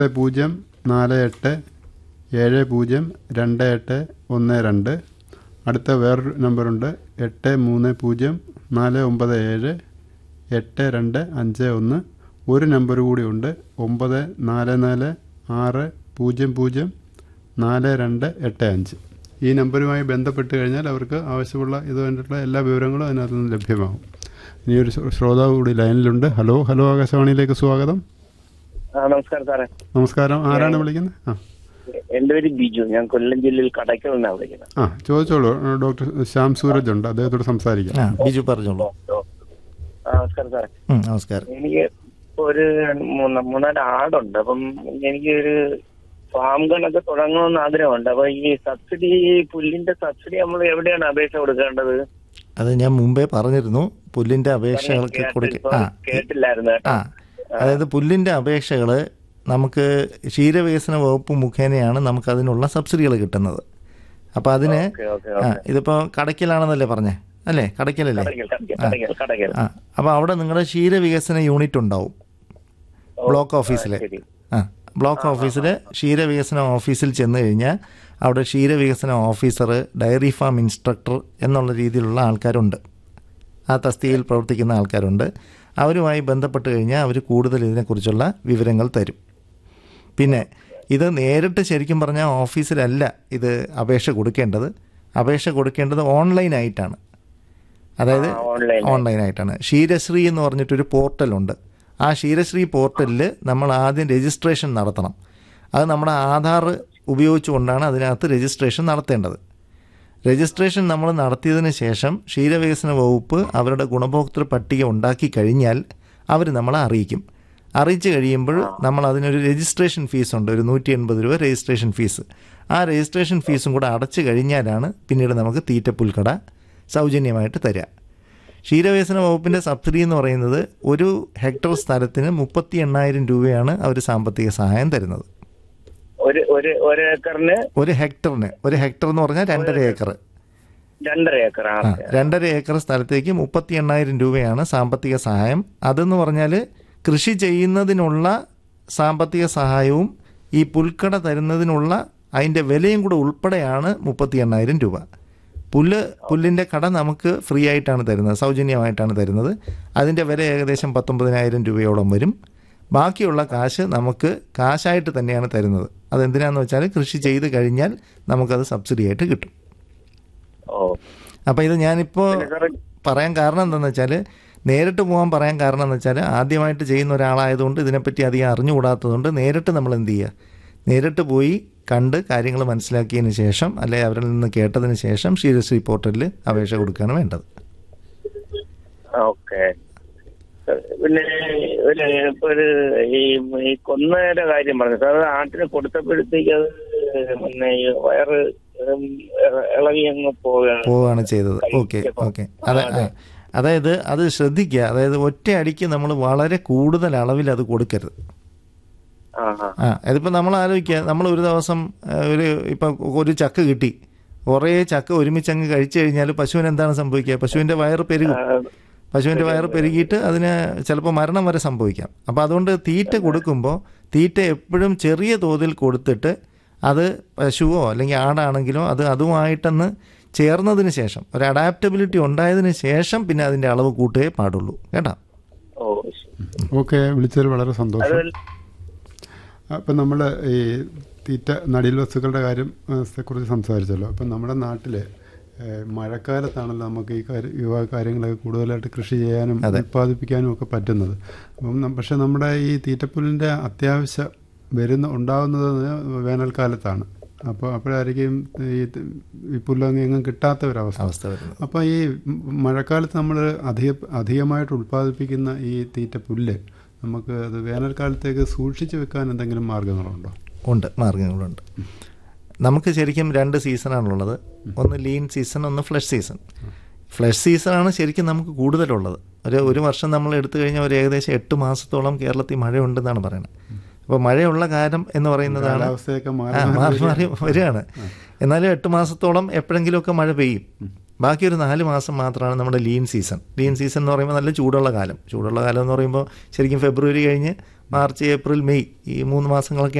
പൂജ്യം നാല് എട്ട് ഏഴ് പൂജ്യം രണ്ട് എട്ട് ഒന്ന് രണ്ട് അടുത്ത വേറൊരു നമ്പറുണ്ട് എട്ട് മൂന്ന് പൂജ്യം നാല് ഒമ്പത് ഏഴ് എട്ട് രണ്ട് അഞ്ച് ഒന്ന് ഒരു നമ്പർ കൂടിയുണ്ട് ഒമ്പത് നാല് നാല് ആറ് പൂജ്യം പൂജ്യം നാല് രണ്ട് എട്ട് അഞ്ച് ഈ നമ്പറുമായി ബന്ധപ്പെട്ട് കഴിഞ്ഞാൽ അവർക്ക് ആവശ്യമുള്ള ഇത് വേണ്ടിയിട്ടുള്ള എല്ലാ വിവരങ്ങളും അതിനകത്ത് നിന്ന് ലഭ്യമാകും ഇനി ഒരു ശ്ര- ശ്രോതാവ് കൂടി ലൈനിലുണ്ട് ഹലോ ഹലോ ആകാശവാണിയിലേക്ക് സ്വാഗതം ആ നമസ്കാരം സാറേ നമസ്കാരം ആരാണ് വിളിക്കുന്നത് ആ എന്റെ പേര് ബിജു ഞാൻ കൊല്ലം ജില്ലയിൽ കടയ്ക്കൽ നിന്നാണ് വിളിക്കുന്നത് ആ ചോദിച്ചോളൂ ഡോക്ടർ ശ്യാം സൂരജ് ഉണ്ട് അദ്ദേഹത്തോട് സംസാരിക്കാം ആ ബിജു പറഞ്ഞോളൂ ആ, നമസ്കാരം സാറേ ഉം, നമസ്കാരം എനിക്ക് ഇപ്പൊ ഒരു മൂന്ന് മൂന്നാല് ആടുണ്ട് അപ്പം എനിക്ക് ഒരു ഫാം കണക്ക് തുടങ്ങണമെന്ന് ആഗ്രഹമുണ്ട് അപ്പൊ ഈ സബ്സിഡി പുല്ലിന്റെ സബ്സിഡി നമ്മൾ എവിടെയാണ് അപേക്ഷ കൊടുക്കേണ്ടത് അത് ഞാൻ മുമ്പേ പറഞ്ഞിരുന്നു പുല്ലിന്റെ അപേക്ഷകൾക്ക് കൊടുക്ക ഇപ്പൊ ആ കേട്ടില്ലായിരുന്നു കേട്ടോ ആ അതായത് പുല്ലിന്റെ അപേക്ഷകൾ നമുക്ക് ക്ഷീരവികസന വകുപ്പ് മുഖേനയാണ് നമുക്ക് അതിനുള്ള സബ്സിഡികൾ കിട്ടുന്നത് അപ്പോൾ അതിന് ഓക്കെ ഓക്കെ ആ ഇതിപ്പോൾ കടയ്ക്കലാണെന്നല്ലേ പറഞ്ഞേ അല്ലേ കടയ്ക്കലല്ലേ കടയ്ക്കൽ കടയ്ക്കൽ കടയ്ക്കൽ കടയ്ക്കൽ ആ അപ്പോൾ അവിടെ നിങ്ങളുടെ ക്ഷീരവികസന യൂണിറ്റ് ഉണ്ടാവും ബ്ലോക്ക് ഓഫീസിൽ ശരി ആ ബ്ലോക്ക് ഓഫീസിൽ ക്ഷീരവികസന ഓഫീസിൽ ചെന്ന് കഴിഞ്ഞാൽ അവിടെ ക്ഷീരവികസന ഓഫീസർ ഡയറി ഫാം ഇൻസ്ട്രക്ടർ എന്നുള്ള രീതിയിലുള്ള ആൾക്കാരുണ്ട് ആ തസ്തികയിൽ പ്രവർത്തിക്കുന്ന ആൾക്കാരുണ്ട് അവരുമായി ബന്ധപ്പെട്ട് കഴിഞ്ഞാൽ അവർ കൂടുതൽ ഇതിനെക്കുറിച്ചുള്ള വിവരങ്ങൾ തരും പിന്നെ ഇത് നേരിട്ട് ശരിക്കും പറഞ്ഞാൽ ഓഫീസിലല്ല ഇത് അപേക്ഷ കൊടുക്കേണ്ടത് അപേക്ഷ കൊടുക്കേണ്ടത് ഓൺലൈനായിട്ടാണ് അതായത് ആ, ഓൺലൈൻ ഓൺലൈനായിട്ടാണ് ക്ഷീരശ്രീ എന്ന് പറഞ്ഞിട്ടൊരു പോർട്ടലുണ്ട് ആ ക്ഷീരശ്രീ പോർട്ടലിൽ നമ്മൾ ആദ്യം രജിസ്ട്രേഷൻ നടത്തണം അത് നമ്മുടെ ആധാർ ഉപയോഗിച്ചുകൊണ്ടാണ് അതിനകത്ത് രജിസ്ട്രേഷൻ നടത്തേണ്ടത് രജിസ്ട്രേഷൻ നമ്മൾ നടത്തിയതിന് ശേഷം ക്ഷീരവികസന വകുപ്പ് അവരുടെ ഗുണഭോക്തൃ പട്ടിക ഉണ്ടാക്കി കഴിഞ്ഞാൽ അവർ നമ്മളെ അറിയിക്കും അറിയിച്ചു കഴിയുമ്പോൾ നമ്മൾ അതിനൊരു രജിസ്ട്രേഷൻ ഫീസ് ഉണ്ട് ഒരു നൂറ്റി എൺപത് രൂപ രജിസ്ട്രേഷൻ ഫീസ് ആ രജിസ്ട്രേഷൻ ഫീസും കൂടെ അടച്ചു കഴിഞ്ഞാലാണ് പിന്നീട് നമുക്ക് തീറ്റപ്പുൽക്കട സൗജന്യമായിട്ട് തരിക ക്ഷീരവികസന വകുപ്പിൻ്റെ സബ്സിഡി എന്ന് പറയുന്നത് ഒരു ഹെക്ടർ സ്ഥലത്തിന് മുപ്പത്തി എണ്ണായിരം രൂപയാണ് അവർ സാമ്പത്തിക സഹായം തരുന്നത് ഒരു ഒരു ഒരു ഏക്കറിന് ഒരു ഹെക്ടറിന് ഒരു ഹെക്ടർ എന്ന് പറഞ്ഞാൽ രണ്ടര ഏക്കർ രണ്ടര ഏക്കർ ആ ആ രണ്ടര ഏക്കർ സ്ഥലത്തേക്ക് മുപ്പത്തി എണ്ണായിരം രൂപയാണ് സാമ്പത്തിക സഹായം അതെന്ന് പറഞ്ഞാൽ കൃഷി ചെയ്യുന്നതിനുള്ള സാമ്പത്തിക സഹായവും ഈ പുൽക്കട തരുന്നതിനുള്ള അതിൻ്റെ വിലയും കൂടെ ഉൾപ്പെടെയാണ് മുപ്പത്തി എണ്ണായിരം രൂപ പുല്ല് പുല്ലിൻ്റെ കട നമുക്ക് ഫ്രീ ആയിട്ടാണ് തരുന്നത് സൗജന്യമായിട്ടാണ് തരുന്നത് അതിൻ്റെ വില ഏകദേശം പത്തൊമ്പതിനായിരം രൂപയോളം വരും ബാക്കിയുള്ള കാശ് നമുക്ക് കാശായിട്ട് തന്നെയാണ് തരുന്നത് അതെന്തിനാന്ന് വെച്ചാൽ കൃഷി ചെയ്ത് കഴിഞ്ഞാൽ നമുക്കത് സബ്സിഡി ആയിട്ട് കിട്ടും ഓ അപ്പോൾ ഇത് ഞാനിപ്പോൾ പിന്നെ സാറേ പറയാൻ കാരണം എന്താണെന്ന് വെച്ചാൽ നേരിട്ട് പോകാൻ പറയാൻ കാരണം എന്ന് വെച്ചാൽ ആദ്യമായിട്ട് ചെയ്യുന്ന ഒരാളായതുകൊണ്ട് ഇതിനെപ്പറ്റി അധികം അറിഞ്ഞുകൂടാത്തതുകൊണ്ട് നേരിട്ട് നമ്മൾ എന്ത് ചെയ്യുക നേരിട്ട് പോയി കണ്ട് കാര്യങ്ങൾ മനസ്സിലാക്കിയതിന് ശേഷം അല്ലെ അവരിൽ നിന്ന് കേട്ടതിന് ശേഷം ക്ഷീരശ്രീ പോർട്ടലിൽ അപേക്ഷ കൊടുക്കുകയാണ് വേണ്ടത് ഓക്കെ പിന്നെ ഒരു ഇപ്പൊ ഒരു ഈ ഈ കൊന്നയുടെ കാര്യം പറഞ്ഞു സാർ അത് ആട്ടിന് കൊടുത്തപ്പോഴത്തേക്ക് അത് പിന്നെ ഈ വയറ് ഉം ഇളകി അങ്ങ് പോവുകയാണ് പോവുകയാണ് ചെയ്തത് ഓക്കെ ഓക്കെ അതെ ആ. അതായത് അത് ശ്രദ്ധിക്കുക അതായത് ഒറ്റ അടിക്ക് നമ്മൾ വളരെ കൂടുതൽ അളവിൽ അത് കൊടുക്കരുത് ആ ആ ആ അതിപ്പോൾ നമ്മൾ ആലോചിക്കുക നമ്മൾ ഒരു ദിവസം ആ, ഒരു ഇപ്പം ഒരു ചക്ക കിട്ടി കുറേ ചക്ക ഒരുമിച്ച് അങ്ങ് കഴിച്ചു കഴിഞ്ഞാൽ പശുവിന് എന്താണ് സംഭവിക്കുക പശുവിൻ്റെ വയറ് പെരുകും പശുവിൻ്റെ വയറ് പെരുകിയിട്ട് അതിന് ചിലപ്പോൾ മരണം വരെ സംഭവിക്കാം അപ്പോൾ അതുകൊണ്ട് തീറ്റ കൊടുക്കുമ്പോൾ തീറ്റ എപ്പോഴും ചെറിയ തോതിൽ കൊടുത്തിട്ട് അത് പശുവോ അല്ലെങ്കിൽ ആടാണെങ്കിലോ അത് അതുമായിട്ടൊന്ന് ചേർന്നതിന് ശേഷം ഒരു അഡാപ്റ്റബിലിറ്റി ഉണ്ടായതിന് ശേഷം പിന്നെ അതിൻ്റെ അളവ് കൂട്ടുകയേ പാടുള്ളൂ കേട്ടോ ഓ ശരി. ഓക്കെ വിളിച്ചതിൽ വളരെ സന്തോഷം അത് അപ്പം നമ്മൾ ഈ തീറ്റ നടീൽ വസ്തുക്കളുടെ കാര്യം ആ, കുറിച്ച് സംസാരിച്ചല്ലോ അപ്പം നമ്മുടെ നാട്ടിൽ മഴക്കാലത്താണല്ലോ നമുക്ക് ഈ കാര്യം ഈ വക കാര്യങ്ങളൊക്കെ കൂടുതലായിട്ട് കൃഷി ചെയ്യാനും ഉൽപ്പാദിപ്പിക്കാനും ഒക്കെ പറ്റുന്നത് അപ്പം നം- പക്ഷേ നമ്മുടെ ഈ തീറ്റപ്പുല്ലിൻ്റെ അത്യാവശ്യം വരുന്ന ഉണ്ടാകുന്നത് വേനൽക്കാലത്താണ് അപ്പോൾ അപ്പോഴായിരിക്കും ഈ ത- ഈ പുല്ലൊന്നും എങ്ങും കിട്ടാത്ത ഒരവസ്ഥ അവസ്ഥ വരുന്നത് അപ്പോൾ ഈ മ- മഴക്കാലത്ത് നമ്മൾ അധിക അധികമായിട്ട് ഉൽപ്പാദിപ്പിക്കുന്ന ഈ തീറ്റ പുല്ല് നമുക്ക് അത് വേനൽക്കാലത്തേക്ക് സൂക്ഷിച്ചു വെക്കാൻ എന്തെങ്കിലും മാർഗങ്ങളുണ്ടോ ഉണ്ട് മാർഗങ്ങളുണ്ട് നമുക്ക് ശരിക്കും രണ്ട് സീസണാണുള്ളത് ഒന്ന് ലീൻ സീസൺ ഒന്ന് ഫ്ലഷ് സീസൺ ഫ്ലഷ് സീസണാണ് ശരിക്കും നമുക്ക് കൂടുതലുള്ളത് ഒരു ഒരു വർഷം നമ്മൾ എടുത്തു കഴിഞ്ഞാൽ ഒരു ഏകദേശം എട്ട് മാസത്തോളം കേരളത്തിൽ മഴയുണ്ടെന്നാണ് പറയുന്നത് അപ്പോൾ മഴയുള്ള കാലം എന്ന് പറയുന്നതാണ് കാലാവസ്ഥയൊക്കെ ആ, മാറി മാറി മാറി വരികയാണ് എന്നാലും എട്ട് മാസത്തോളം എപ്പോഴെങ്കിലുമൊക്കെ മഴ പെയ്യും ബാക്കി ഒരു നാല് മാസം മാത്രമാണ് നമ്മുടെ ലീൻ സീസൺ ലീൻ സീസൺ എന്ന് പറയുമ്പോൾ നല്ല ചൂടുള്ള കാലം ചൂടുള്ള കാലം എന്ന് പറയുമ്പോൾ ശരിക്കും ഫെബ്രുവരി കഴിഞ്ഞ് മാർച്ച് ഏപ്രിൽ മെയ് ഈ മൂന്ന് മാസങ്ങളൊക്കെ